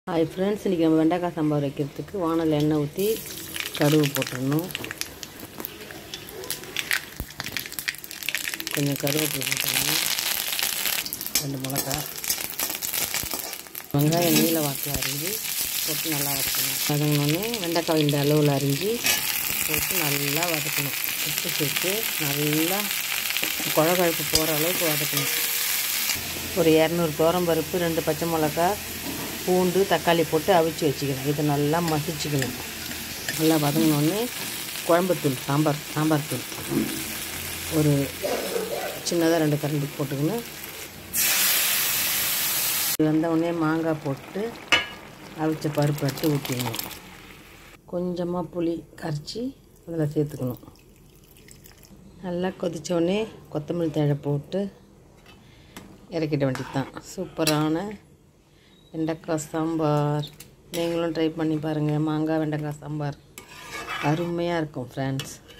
hi friends இன்றைக்கி நம்ம வெண்டைக்காய் சாம்பார் வைக்கிறதுக்கு வானல் எண்ணெய் ஊற்றி கடுகு போட்டுடணும் கொஞ்சம் கருவேப்பிலை போட்டுடணும் ரெண்டு மிளகா வெங்காயம் நீல வாக்கில் அரிஞ்சு போட்டு நல்லா வதக்கணும் வதங்கினோடனே வெண்டைக்காய் இந்த அளவில் அரிஞ்சு போட்டு நல்லா வதக்கணும் உப்பு சேர்த்து நல்லா குழகுழப்பு போகிற அளவுக்கு வதக்கணும் ஒரு இரநூறு பருப்பு ரெண்டு பச்சை மிளகா பூண்டு தக்காளி போட்டு அவிச்சு வச்சுக்கணும் இதை நல்லா மசிச்சுக்கணும் நல்லா வதங்கினோடனே குழம்புத்தூள் சாம்பார் சாம்பார் தூள் ஒரு சின்னதாக ரெண்டு கரண்டி போட்டுக்கணும் வந்தவுடனே மாங்காய் போட்டு அவிச்ச பருப்பு எடுத்து ஊற்றிக்கணும் கொஞ்சமாக புளி கரைச்சி அதில் சேர்த்துக்கணும் நல்லா கொதித்தோடனே கொத்தமல்லி தழை போட்டு இறக்கிட வேண்டியது தான் சூப்பரான வெண்டைக்காய் சாம்பார் நீங்களும் ட்ரை பண்ணி பாருங்கள் மாங்காய் வெண்டைக்காய் சாம்பார் அருமையாக இருக்கும் ஃப்ரெண்ட்ஸ்